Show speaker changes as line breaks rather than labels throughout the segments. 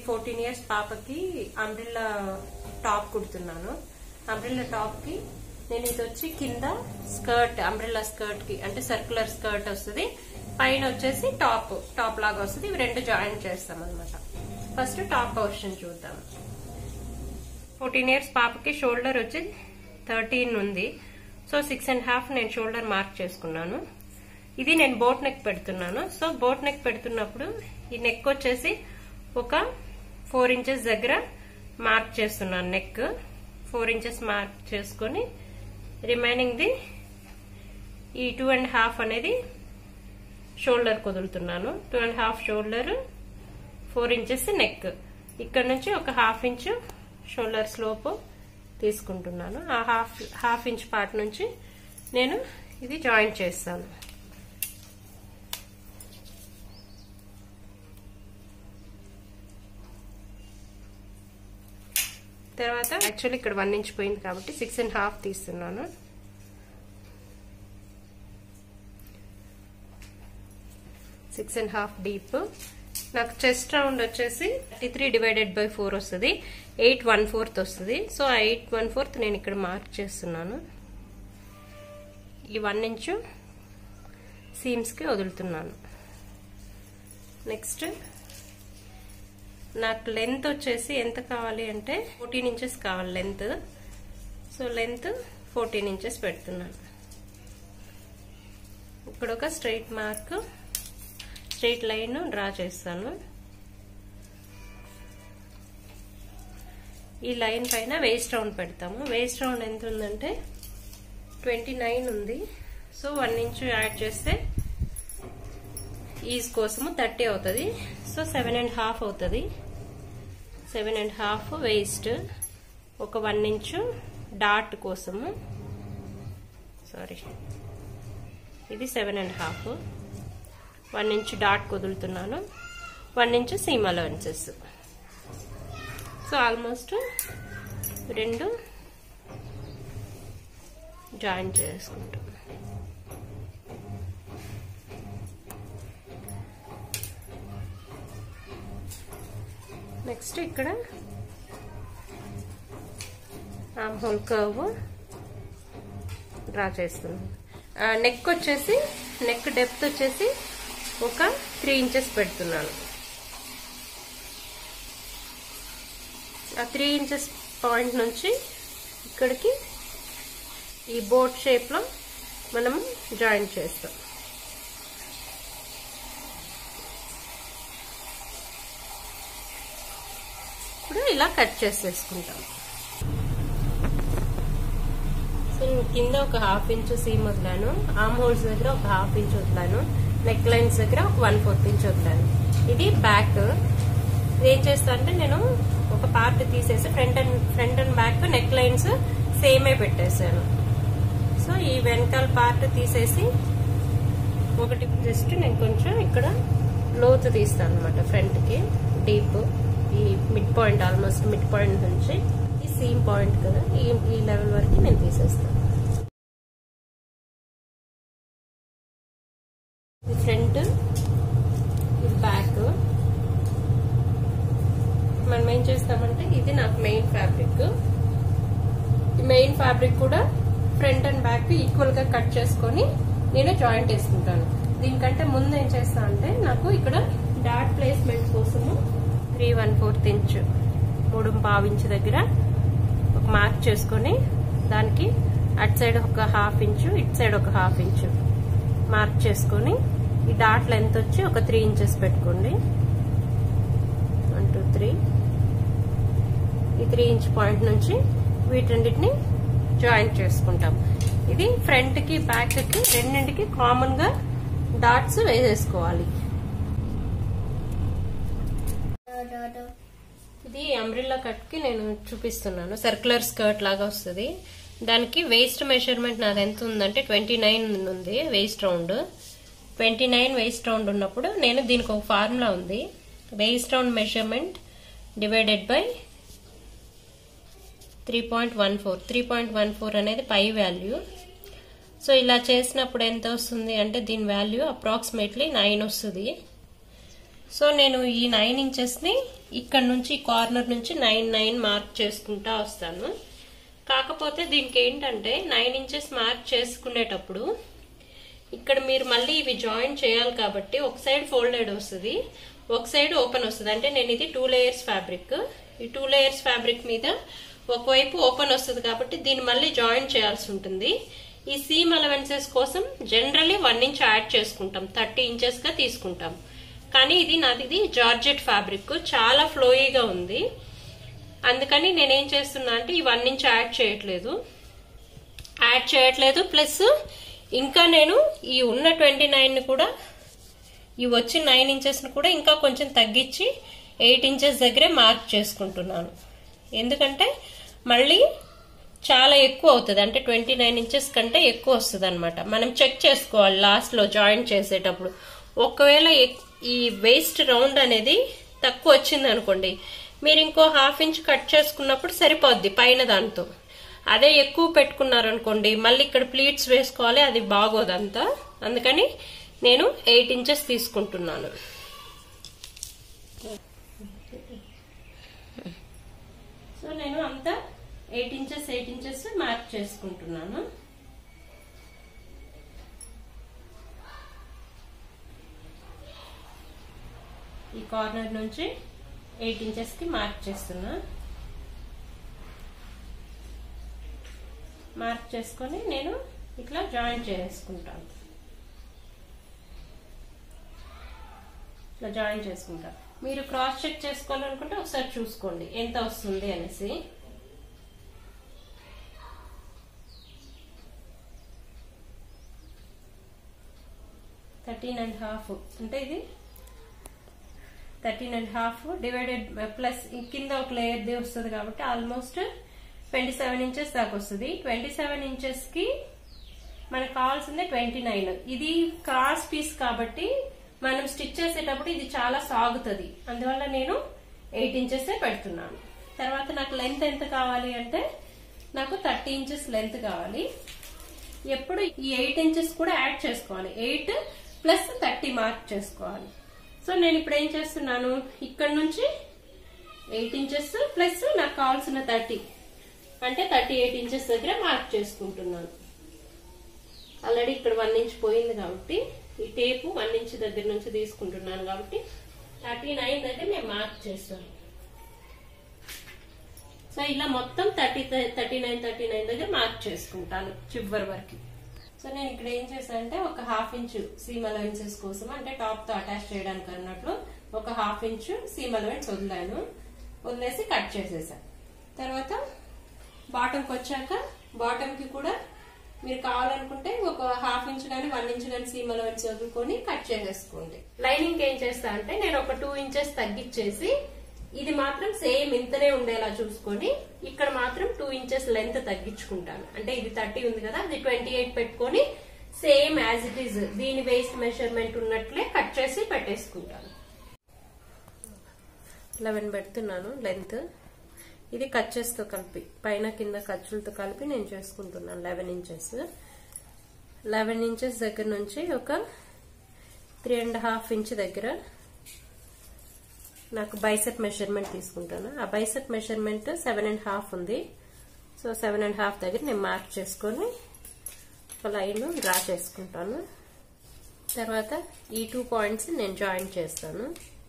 fourteen years పాపకి umbrella top కుడుతున్నాను umbrella top కి నేను ఇది వచ్చి కింద స్కర్ట్ అంబ్రిల్లా స్కర్ట్ కి అంటే సర్కులర్ స్కర్ట్ వస్తుంది పైన వచ్చేసి టాప్ టాప్ లాగా వస్తుంది ఇవి రెండు జాయిన్ చేస్తాం అనమాట ఫస్ట్ టాప్ పోర్షన్ చూద్దాం ఫోర్టీన్ ఇయర్స్ పాపకి షోల్డర్ వచ్చి థర్టీన్ ఉంది సో సిక్స్ అండ్ హాఫ్ నేను షోల్డర్ మార్క్ చేసుకున్నాను ఇది నేను బోట్ నెక్ పెడుతున్నాను సో బోట్ నెక్ పెడుతున్నప్పుడు ఈ నెక్ వచ్చేసి ఒక ఫోర్ ఇంచెస్ దగ్గర మార్క్ చేస్తున్నాను నెక్ ఫోర్ ఇంచెస్ మార్క్ చేసుకొని రిమైనింగ్ ది ఈ టూ అండ్ హాఫ్ అనేది షోల్డర్ కుదులుతున్నాను two and half shoulder four inches neck ఇక్కడ నుంచి ఒక హాఫ్ ఇంచ్ షోల్డర్ స్లోప్ తీసుకుంటున్నాను ఆ హాఫ్ హాఫ్ ఇంచ్ పార్ట్ నుంచి నేను ఇది జాయిన్ చేస్తాను తర్వాత యాక్చువల్లీ ఇక్కడ వన్ ఇంచ్ పోయింది కాబట్టి సిక్స్ అండ్ హాఫ్ తీస్తున్నాను సిక్స్ అండ్ హాఫ్ డీప్ నాకు చెస్ట్ రౌండ్ వచ్చేసి thirty three divided by four వస్తుంది ఎయిట్ వన్ ఫోర్త్ వస్తుంది సో ఆ ఎయిట్ వన్ ఫోర్త్ నేను ఇక్కడ మార్క్ చేస్తున్నాను ఈ వన్ ఇంచు సీమ్స్కి వదులుతున్నాను నెక్స్ట్ నాకు లెంత్ వచ్చేసి ఎంత కావాలి అంటే ఫోర్టీన్ ఇంచెస్ కావాలి length so length fourteen inches పెడుతున్నాను ఇక్కడ ఒక straight mark straight line draw చేస్తాను ఈ లైన్ పైన వేస్ట్ రౌండ్ పెడతాము వేస్ట్ రౌండ్ ఎంత ఉందంటే ట్వంటీ నైన్ ఉంది సో వన్ ఇంచు యాడ్ చేస్తే ఈజ్ కోసము థర్టీ అవుతుంది సో సెవెన్ అండ్ హాఫ్ అవుతుంది సెవెన్ అండ్ హాఫ్ వేస్ట్ ఒక వన్ ఇంచు డాట్ కోసము సారీ ఇది seven and half one inch dot కుదులుతున్నాను one inch seam allowances so almost రెండు జాయిన్ చేసుకుంటాం నెక్స్ట్ ఇక్కడ ఆమ్ హోల్ కర్వ్ డ్రా చేస్తున్నాం నెక్ వచ్చేసి నెక్ డెప్త్ వచ్చేసి ఒక త్రీ ఇంచెస్ పెడుతున్నాను ఆ త్రీ ఇంచెస్ పాయింట్ నుంచి ఇక్కడికి ఈ బోట్ షేప్లో మనం జాయిన్ చేస్తాం ఇప్పుడు ఇలా కట్ చేసేసుకుంటాం సో కింద ఒక హాఫ్ ఇంచ్ సీమ్ వదిలాను ఆమ్ హోల్స్ దగ్గర ఒక హాఫ్ ఇంచ్ వదిలాను నెక్ లైన్స్ దగ్గర ఒక వన్ ఫోర్త్ ఇంచ్ వదిలాను ఇది బ్యాక్ ఏం చేస్తా అంటే నేను ఒక పార్ట్ తీసేసి front and front and back neck lines సేమే పెట్టేశాను సో ఈ వెనకాల పార్ట్ తీసేసి ఒకటి జస్ట్ నేను కొంచెం ఇక్కడ లోతు తీస్తాను అనమాట ఫ్రంట్కి డీప్ ఈ mid point almost mid point నుంచి ఈ సీమ్ పాయింట్ కదా ఈ ఈ లెవెల్ వరకు నేను తీసేస్తాను ఇది ఫ్రంట్ ఇది బ్యాక్ మనం ఏం చేస్తామంటే ఇది నాకు మెయిన్ ఫ్యాబ్రిక్ ఈ మెయిన్ ఫ్యాబ్రిక్ కూడా ఫ్రంట్ అండ్ బ్యాక్ ఈక్వల్ గా కట్ చేసుకొని నేను జాయింట్ వేసుకుంటాను దీనికంటే ముందు ఏం చేస్తా అంటే నాకు ఇక్కడ డాట్ ప్లేస్మెంట్ కోసము త్రీ వన్ ఫోర్త్ ఇంచ్ మూడు పావు ఇంచ్ దగ్గర ఒక మార్క్ చేసుకొని దానికి అటు సైడ్ ఒక హాఫ్ ఇంచు ఇటు సైడ్ ఒక హాఫ్ ఇంచు మార్క్ చేసుకొని ఈ డాట్ లెంత్ వచ్చి ఒక త్రీ ఇంచెస్ పెట్టుకోండి వన్ టూ త్రీ ఈ త్రీ ఇంచ్ పాయింట్ నుంచి వీటన్నిటిని జాయిన్ చేసుకుంటాం ఇది ఫ్రంట్ కి బ్యాక్ కి రెండింటికి కామన్ గా డాట్స్ వేసేసుకోవాలి ఇది అంబ్రిల్లా కట్ కి నేను చూపిస్తున్నాను సర్క్యులర్ స్కర్ట్ లాగా వస్తుంది దానికి వేస్ట్ మెజర్మెంట్ నాది ఎంత ఉందంటే ట్వంటీ నైన్ ఉంది waist round twenty nine waist round ఉన్నప్పుడు నేను దీనికి ఒక ఫార్ములా ఉంది waist round measurement divided by three point one four three point one four అనేది పై వాల్యూ సో ఇలా చేసినప్పుడు ఎంత వస్తుంది అంటే దీని వాల్యూ అప్రాక్సిమేట్లీ నైన్ వస్తుంది సో నేను ఈ నైన్ ఇంచెస్ని ఇక్కడ నుంచి కార్నర్ నుంచి నైన్ నైన్ మార్క్ చేసుకుంటా వస్తాను కాకపోతే దీనికి ఏంటంటే నైన్ ఇంచెస్ మార్క్ చేసుకునేటప్పుడు ఇక్కడ మీరు మళ్ళీ ఇవి జాయిన్ చేయాలి కాబట్టి ఒక సైడ్ ఫోల్డెడ్ వస్తుంది ఒక సైడ్ ఓపెన్ వస్తుంది అంటే నేను ఇది టూ లేయర్స్ ఫ్యాబ్రిక్ ఈ టూ లేయర్స్ ఫ్యాబ్రిక్ మీద ఒకవైపు ఓపెన్ వస్తుంది కాబట్టి దీన్ని మళ్ళీ జాయిన్ చేయాల్సి ఉంటుంది ఈ సీమ్ అలవెన్సెస్ కోసం జనరల్లీ వన్ ఇంచ్ యాడ్ చేసుకుంటాం థర్టీ ఇంచెస్ గా తీసుకుంటాం కానీ ఇది నాది ఇది జార్జెట్ ఫ్యాబ్రిక్ చాలా ఫ్లోయీగా ఉంది అందుకని నేనేం చేస్తున్నా అంటే ఈ వన్ ఇంచ్ యాడ్ చేయట్లేదు యాడ్ చేయట్లేదు ప్లస్ ఇంకా నేను ఈ ఉన్న ట్వంటీ నైన్ కూడా ఈ వచ్చిన నైన్ ఇంచెస్ని కూడా ఇంకా కొంచెం తగ్గించి ఎయిట్ ఇంచెస్ దగ్గరే మార్క్ చేసుకుంటున్నాను ఎందుకంటే మళ్ళీ చాలా ఎక్కువ అవుతుంది అంటే ట్వంటీ నైన్ ఇంచెస్ కంటే ఎక్కువ వస్తుంది అనమాట మనం చెక్ చేసుకోవాలి లాస్ట్లో జాయిన్ చేసేటప్పుడు ఒకవేళ ఈ వేస్ట్ రౌండ్ అనేది తక్కువ వచ్చింది అనుకోండి మీరు ఇంకో హాఫ్ ఇంచ్ కట్ చేసుకున్నప్పుడు సరిపోద్ది పైన దాంతో అదే ఎక్కువ పెట్టుకున్నారనుకోండి మళ్ళీ ఇక్కడ ప్లీట్స్ వేసుకోవాలి అది బాగోదంతా అందుకని నేను ఎయిట్ ఇంచెస్ తీసుకుంటున్నాను సో నేను అంతా eight inches eight inches mark చేసుకుంటున్నాను ఈ కార్నర్ నుంచి ఎయిట్ ఇంచెస్ కి మార్క్ చేస్తున్నా మార్క్ చేసుకొని నేను ఇట్లా జాయిన్ చేసుకుంటాను ఇట్లా జాయిన్ చేసుకుంటా మీరు క్రాస్ చెక్ చేసుకోవాలనుకుంటే ఒకసారి చూసుకోండి ఎంత వస్తుంది అనేసి థర్టీన్ అండ్ హాఫ్ అంటే ఇది thirteen and half divided plus కింద ఒక లేయర్ది వస్తుంది కాబట్టి ఆల్మోస్ట్ ట్వంటీ సెవెన్ ఇంచెస్ దాకా వస్తుంది ట్వంటీ సెవెన్ ఇంచెస్ కి మనకు కావాల్సింది ట్వంటీ నైన్ ఇది క్రాస్ పీస్ కాబట్టి మనం స్టిచ్ చేసేటప్పుడు ఇది చాలా సాగుతుంది అందువల్ల నేను ఎయిట్ ఇంచెస్ పెడుతున్నాను తర్వాత నాకు లెంత్ ఎంత కావాలి అంటే నాకు థర్టీ ఇంచెస్ లెంత్ కావాలి ఎప్పుడు ఈ ఎయిట్ ఇంచెస్ కూడా యాడ్ చేసుకోవాలి ఎయిట్ ప్లస్ థర్టీ మార్క్ చేసుకోవాలి సో నేను ఇప్పుడు ఏం చేస్తున్నాను ఇక్కడ నుంచి ఎయిట్ ఇంచెస్ ప్లస్ నాకు కావాల్సిన థర్టీ అంటే థర్టీ ఎయిట్ ఇంచెస్ దగ్గర మార్క్ చేసుకుంటున్నాను ఆల్రెడీ ఇక్కడ వన్ ఇంచ్ పోయింది కాబట్టి ఈ టేపు వన్ ఇంచ్ దగ్గర నుంచి తీసుకుంటున్నాను కాబట్టి థర్టీ నైన్ దగ్గర నేను మార్క్ చేస్తాను సో ఇలా మొత్తం thirty thirty nine thirty nine దగ్గర మార్క్ చేసుకుంటాను చివరి వరకు సో నేను ఇక్కడ ఏం చేశాను అంటే ఒక హాఫ్ ఇంచ్ సీమ్ అలవెన్సెస్ కోసం అంటే టాప్ తో అటాచ్ చేయడానికి అన్నట్లు ఒక హాఫ్ ఇంచ్ సీమ్ అలవెన్స్ వదిలాను వదిలేసి కట్ చేసేసాను తర్వాత బాటంకి వచ్చాక బాటమ్ కి కూడా మీరు కావాలనుకుంటే ఒక హాఫ్ ఇంచ్ కానీ వన్ ఇంచ్ కానీ సీమ్ అలవెన్స్ వదులుకొని కట్ చేసేసుకోండి లైనింగ్ ఏం చేస్తా అంటే నేను ఒక టూ ఇంచెస్ తగ్గించేసి ఇది మాత్రం సేమ్ ఇంతనే ఉండేలా చూసుకొని ఇక్కడ మాత్రం టూ ఇంచెస్ లెంత్ తగ్గించుకుంటాను అంటే ఇది థర్టీ ఉంది కదా అది ట్వంటీ ఎయిట్ పెట్టుకొని సేమ్ యాజ్ ఇట్ ఈజ్ దీని వేస్ట్ మెజర్మెంట్ ఉన్నట్లే కట్ చేసి పెట్టేసుకుంటాను లెవెన్ పెడుతున్నాను లెంత్ ఇది కచ్చెస్తో కలిపి పైన కింద ఖర్చులతో కలిపి నేను చేసుకుంటున్నాను లెవెన్ ఇంచెస్ లెవెన్ ఇంచెస్ దగ్గర నుంచి ఒక త్రీ అండ్ హాఫ్ ఇంచ్ దగ్గర నాకు బైసెప్ మెజర్మెంట్ తీసుకుంటాను ఆ bicep measurement seven and half ఉంది సో సెవెన్ అండ్ హాఫ్ దగ్గర నేను మార్క్ చేసుకొని ఒక లైన్ డ్రా చేసుకుంటాను తర్వాత ఈ టూ పాయింట్స్ నేను జాయిన్ చేస్తాను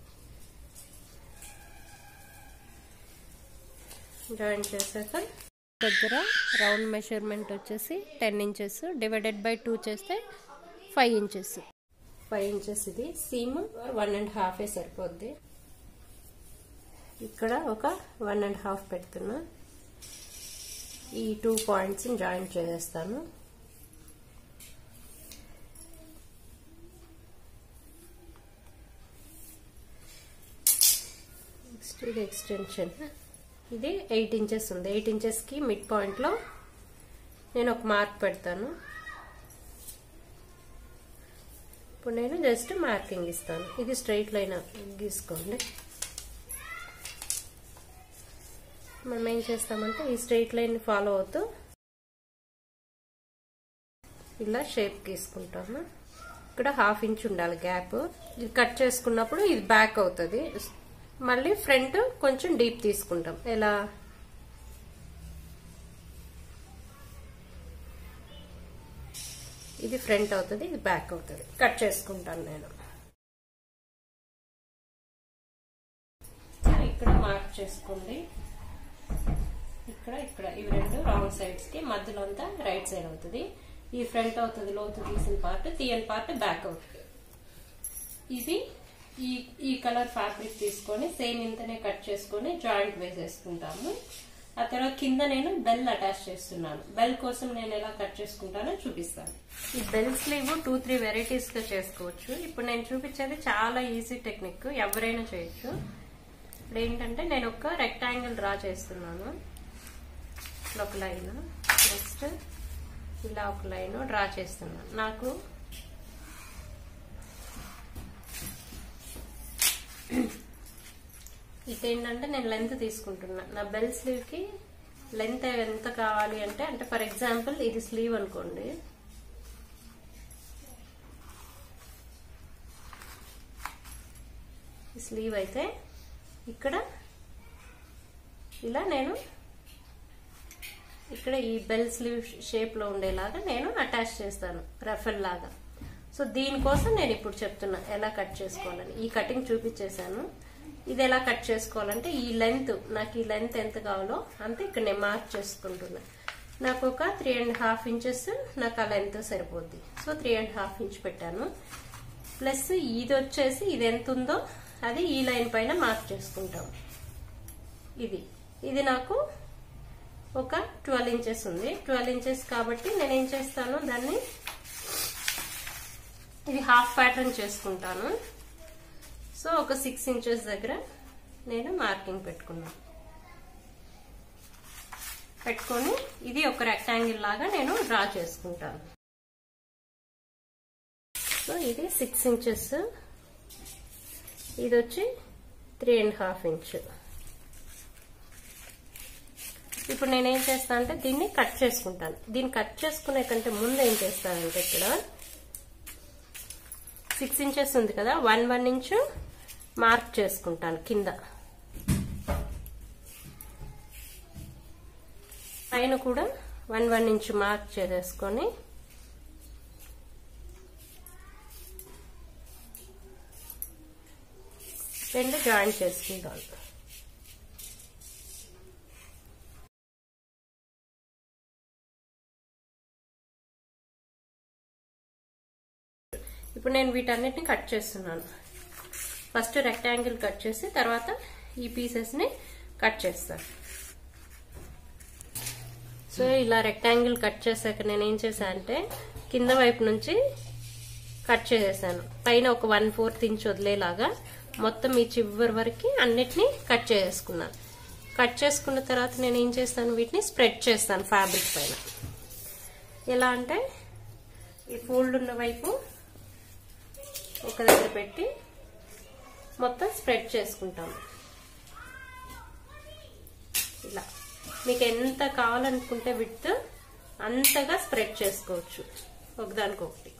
జాయిన్ చేశాక దగ్గర రౌండ్ మెజర్మెంట్ వచ్చేసి ten inches divided by two చేస్తే ఫైవ్ ఇంచెస్ ఫైవ్ ఇంచెస్ ఇది సీమ్ వన్ అండ్ హాఫే సరిపోద్ది ఇక్కడ ఒక వన్ అండ్ హాఫ్ పెడుతున్నా ఈ టూ పాయింట్స్ జాయిన్ చేసేస్తాను నెక్స్ట్ ఇది ఎక్స్టెన్షన్ ఇది ఎయిట్ ఇంచెస్ ఉంది ఎయిట్ ఇంచెస్కి మిడ్ పాయింట్లో నేను ఒక మార్క్ పెడతాను ఇప్పుడు నేను జస్ట్ మార్కింగ్ ఇస్తాను ఇది స్ట్రైట్ లైన్ గీసుకోండి మనం ఏం చేస్తామంటే ఈ స్ట్రైట్ లైన్ ఫాలో అవుతూ ఇలా షేప్ గీసుకుంటాము ఇక్కడ హాఫ్ ఇంచ్ ఉండాలి గ్యాప్ ఇది కట్ చేసుకున్నప్పుడు ఇది బ్యాక్ అవుతుంది మళ్ళీ ఫ్రంట్ కొంచెం డీప్ తీసుకుంటాం ఎలా ఇది ఫ్రంట్ అవుతుంది ఇది బ్యాక్ అవుతుంది కట్ చేసుకుంటాను నేను ఇక్కడ మార్క్ చేసుకోండి ఇక్కడ ఇక్కడ ఇవి రెండు రాంగ్ సైడ్స్ కి మధ్యలో అంతా రైట్ సైడ్ అవుతుంది ఈ ఫ్రంట్ అవుతుంది లోతు తీసిన పార్ట్ తీయని పార్ట్ బ్యాక్ అవుతుంది ఇది ఈ ఈ కలర్ ఫ్యాబ్రిక్ తీసుకొని సేమ్ ఇంతనే కట్ చేసుకొని జాయింట్ వేసేసుకుంటాము ఆ తర్వాత కింద నేను బెల్ అటాచ్ చేస్తున్నాను బెల్ కోసం నేను ఎలా కట్ చేసుకుంటానో చూపిస్తాను ఈ bell sleeve two three varieties గా చేసుకోవచ్చు ఇప్పుడు నేను చూపించేది చాలా ఈజీ టెక్నిక్ ఎవరైనా చేయొచ్చు ఇప్పుడు ఏంటంటే నేను ఒక రెక్టాంగిల్ డ్రా చేస్తున్నాను ఇట్లా ఒక లైన్ నెక్స్ట్ ఇలా ఒక లైన్ డ్రా చేస్తున్నాను నాకు ఇదేంటంటే నేను లెంత్ తీసుకుంటున్నా నా బెల్ స్లీవ్ కి లెంత్ ఎంత కావాలి అంటే అంటే ఫర్ ఎగ్జాంపుల్ ఇది స్లీవ్ అనుకోండి స్లీవ్ అయితే ఇక్కడ ఇలా నేను ఇక్కడ ఈ బెల్ స్లీవ్ షేప్ లో ఉండేలాగా నేను అటాచ్ చేస్తాను రఫెల్ లాగా సో దీనికోసం నేను ఇప్పుడు చెప్తున్నా ఎలా కట్ చేసుకోవాలని ఈ కటింగ్ చూపించేశాను ఇది ఎలా కట్ చేసుకోవాలంటే ఈ లెంత్ నాకు ఈ లెంత్ ఎంత కావాలో అంతే ఇక్కడ నేను మార్క్ చేసుకుంటున్నా నాకు ఒక త్రీ అండ్ హాఫ్ ఇంచెస్ నాకు ఆ లెంత్ సరిపోద్ది so three and half inch పెట్టాను ప్లస్ ఇది వచ్చేసి ఇది ఎంత ఉందో అది ఈ లైన్ పైన మార్క్ చేసుకుంటాం ఇది ఇది నాకు ఒక ట్వెల్వ్ ఇంచెస్ ఉంది ట్వెల్వ్ ఇంచెస్ కాబట్టి నేను ఏం చేస్తాను దాన్ని ఇది హాఫ్ ప్యాటర్న్ చేసుకుంటాను సో ఒక సిక్స్ ఇంచెస్ దగ్గర నేను మార్కింగ్ పెట్టుకున్నాను పెట్టుకొని ఇది ఒక రెక్టాంగిల్ లాగా నేను డ్రా చేసుకుంటాను సో ఇది సిక్స్ ఇంచెస్ ఇది వచ్చి త్రీ అండ్ హాఫ్ ఇంచ్ ఇప్పుడు నేనేం చేస్తాను అంటే దీన్ని కట్ చేసుకుంటాను దీన్ని కట్ చేసుకునే కంటే ముందు ఏం చేస్తానంటే ఇక్కడ సిక్స్ ఇంచెస్ ఉంది కదా వన్ వన్ ఇంచు మార్క్ చేసుకుంటాను కింద పైన కూడా వన్ వన్ ఇంచ్ మార్క్ చేసేసుకొని రెండు జాయిన్ చేసుకుంటాను ఇప్పుడు నేను వీటన్నిటిని కట్ చేస్తున్నాను ఫస్ట్ రెక్టాంగిల్ కట్ చేసి తర్వాత ఈ పీసెస్ని కట్ చేస్తాను సో ఇలా రెక్టాంగిల్ కట్ చేశాక నేను ఏం చేశాను అంటే కింద వైపు నుంచి కట్ చేసేసాను పైన ఒక వన్ ఫోర్త్ ఇంచ్ వదిలేలాగా మొత్తం ఈ చివరి వరకు అన్నిటినీ కట్ చేసేసుకున్నాను కట్ చేసుకున్న తర్వాత నేను ఏం చేస్తాను వీటిని స్ప్రెడ్ చేస్తాను ఫ్యాబ్రిక్ పైన ఎలా అంటే ఈ ఫోల్డ్ ఉన్న వైపు ఒక దగ్గర పెట్టి మొత్తం స్ప్రెడ్ చేసుకుంటాము ఇలా మీకు ఎంత కావాలనుకుంటే విత్ అంతగా స్ప్రెడ్ చేసుకోవచ్చు ఒకదానికొకటి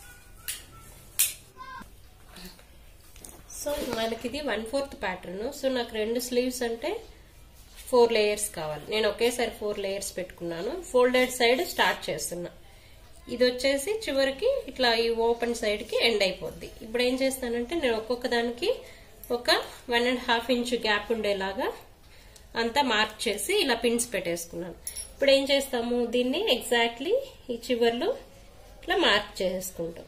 సో మనకి ఇది వన్ ఫోర్త్ ప్యాటర్న్ సో నాకు రెండు స్లీవ్స్ అంటే ఫోర్ లేయర్స్ కావాలి నేను ఒకేసారి ఫోర్ లేయర్స్ పెట్టుకున్నాను ఫోల్డెడ్ సైడ్ స్టార్ట్ చేస్తున్నా ఇది వచ్చేసి చివరికి ఇట్లా ఈ ఓపెన్ సైడ్ కి ఎండ్ అయిపోద్ది ఇప్పుడు ఏం చేస్తానంటే నేను ఒక్కొక్క దానికి ఒక one and half inch gap ఉండేలాగా అంతా మార్క్ చేసి ఇలా పిన్స్ పెట్టేసుకున్నాను ఇప్పుడు ఏం చేస్తాము దీన్ని ఎగ్జాక్ట్లీ ఈ చివర్లు ఇట్లా మార్క్ చేసుకుంటాం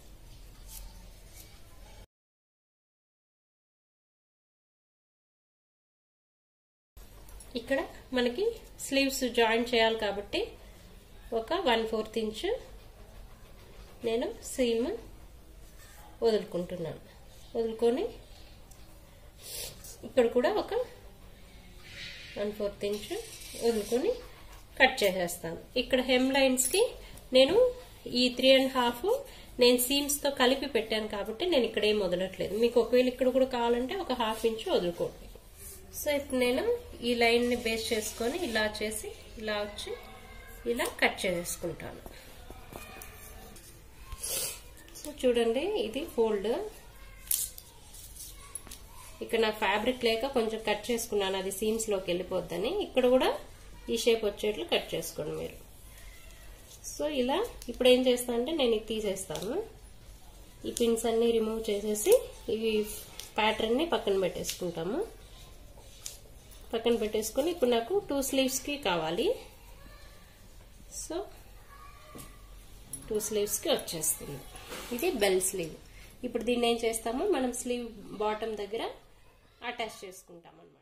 ఇక్కడ మనకి స్లీవ్స్ జాయిన్ చేయాలి కాబట్టి ఒక వన్ ఫోర్త్ ఇంచ్ నేను సీమ్ వదులుకుంటున్నాను వదులుకొని ఇక్కడ కూడా ఒక వన్ ఫోర్త్ ఇంచ్ వదులుకొని కట్ చేసేస్తాను ఇక్కడ హెమ్ లైన్స్కి నేను ఈ త్రీ అండ్ హాఫ్ నేను సీమ్స్తో కలిపి పెట్టాను కాబట్టి నేను ఇక్కడ ఏం వదలట్లేదు మీకు ఒకవేళ ఇక్కడ కూడా కావాలంటే ఒక హాఫ్ ఇంచ్ వదులుకోండి సో ఇప్పుడు నేను ఈ లైన్ని బేస్ చేసుకొని ఇలా చేసి ఇలా వచ్చి ఇలా కట్ చేసుకుంటాను సో చూడండి ఇది ఫోల్డ్ ఇక్కడ నాకు ఫ్యాబ్రిక్ లేక కొంచెం కట్ చేసుకున్నాను అది సీమ్స్ లోకి వెళ్ళిపోద్దని ఇక్కడ కూడా ఈ షేప్ వచ్చేట్లు కట్ చేసుకోండి మీరు సో ఇలా ఇప్పుడు ఏం చేస్తా అంటే నేను ఇది తీసేస్తాను ఈ పిన్స్ అన్ని రిమూవ్ చేసేసి ఇవి ప్యాటర్న్ ని పక్కన పెట్టేసుకుంటాము పక్కన పెట్టేసుకుని ఇప్పుడు నాకు టూ స్లీవ్స్ కి కావాలి సో టూ స్లీవ్స్ కి వచ్చేస్తుంది ఇది బెల్ స్లీవ్ ఇప్పుడు దీన్ని ఏం చేస్తాము మనం స్లీవ్ బాటమ్ దగ్గర అటాచ్ చేసుకుంటాం అనమాట